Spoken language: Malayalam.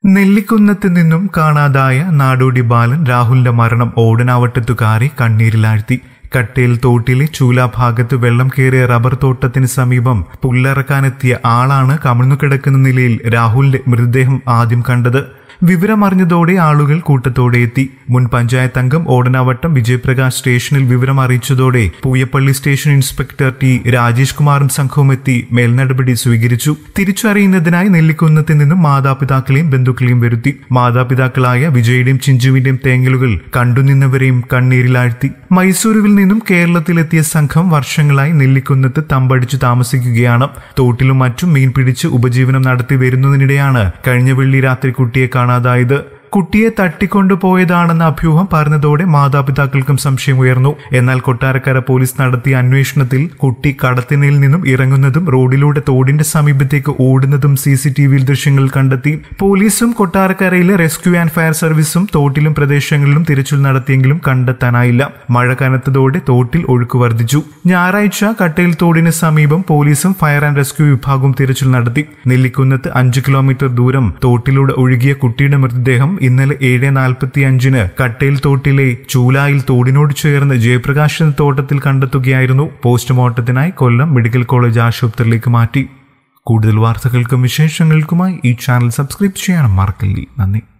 നെല്ലിക്കുന്നത്ത് നിന്നും കാണാതായ നാടോടി ബാലൻ രാഹുലിന്റെ മരണം ഓടനാവട്ടത്തുകാരെ കണ്ണീരിലാഴ്ത്തി കട്ടേൽ തോട്ടിലെ ചൂലാഭാഗത്ത് വെള്ളം കയറിയ റബ്ബർ തോട്ടത്തിന് സമീപം പുല്ലിറക്കാനെത്തിയ ആളാണ് കമിഴ്ന്നുകിടക്കുന്ന നിലയിൽ രാഹുലിന്റെ മൃതദേഹം ആദ്യം കണ്ടത് വിവരമറിഞ്ഞതോടെ ആളുകൾ കൂട്ടത്തോടെ എത്തി മുൻ പഞ്ചായത്ത് അംഗം ഓടനാവട്ടം വിജയപ്രകാശ് സ്റ്റേഷനിൽ വിവരം അറിയിച്ചതോടെ Pooyappally station inspector T Rajesh കുമാറും സംഘവും എത്തി മേൽനടപടി സ്വീകരിച്ചു തിരിച്ചറിയുന്നതിനായി നെല്ലിക്കുന്നത്ത് നിന്നും മാതാപിതാക്കളെയും ബന്ധുക്കളെയും വരുത്തി മാതാപിതാക്കളായ വിജയുടെയും ചിഞ്ചുവിന്റെയും തേങ്ങലുകൾ കണ്ടുനിന്നവരെയും കണ്ണീരിലാഴ്ത്തി മൈസൂരുവിൽ നിന്നും കേരളത്തിലെത്തിയ സംഘം വർഷങ്ങളായി നെല്ലിക്കുന്നത്ത് തമ്പടിച്ചു താമസിക്കുകയാണ് തോട്ടിലും മറ്റും മീൻ പിടിച്ച് ഉപജീവനം നടത്തി വരുന്നതിനിടെയാണ് കഴിഞ്ഞ വെള്ളി രാത്രി കുട്ടിയെ കാണാതായത് കുട്ടിയെ തട്ടിക്കൊണ്ടുപോയതാണെന്ന അഭ്യൂഹം പറഞ്ഞതോടെ മാതാപിതാക്കൾക്കും സംശയം ഉയർന്നു എന്നാൽ കൊട്ടാരക്കര പോലീസ് നടത്തിയ അന്വേഷണത്തിൽ കുട്ടി കടത്തിനയിൽ നിന്നും ഇറങ്ങുന്നതും റോഡിലൂടെ തോടിന്റെ സമീപത്തേക്ക് ഓടുന്നതും സി സി ടി വിയിൽ ദൃശ്യങ്ങൾ കണ്ടെത്തി പോലീസും കൊട്ടാരക്കരയിലെ റെസ്ക്യൂ ആൻഡ് ഫയർ സർവീസും തോട്ടിലും പ്രദേശങ്ങളിലും തിരച്ചിൽ നടത്തിയെങ്കിലും കണ്ടെത്താനായില്ല മഴ കനത്തതോടെ തോട്ടിൽ ഒഴുക്ക് വർദ്ധിച്ചു ഞായറാഴ്ച കട്ടയിൽ തോടിന് സമീപം പോലീസും ഫയർ ആൻഡ് റെസ്ക്യൂ വിഭാഗവും തിരച്ചിൽ നടത്തി നെല്ലിക്കുന്നത്ത് അഞ്ച് കിലോമീറ്റർ ദൂരം തോട്ടിലൂടെ ഒഴുകിയ കുട്ടിയുടെ മൃതദേഹം ഇന്നലെ ഏഴ് നാൽപ്പത്തി അഞ്ചിന് കട്ടയിൽ തോട്ടിലെ ചൂലായിൽ തോടിനോട് ചേർന്ന് ജയപ്രകാശ് തോട്ടത്തിൽ കണ്ടെത്തുകയായിരുന്നു പോസ്റ്റ്മോർട്ടത്തിനായി കൊല്ലം മെഡിക്കൽ കോളേജ് ആശുപത്രിയിലേക്ക് മാറ്റി കൂടുതൽ വാർത്തകൾക്കും വിശേഷങ്ങൾക്കുമായി ഈ ചാനൽ സബ്സ്ക്രൈബ് ചെയ്യാൻ മറക്കല്ലേ നന്ദി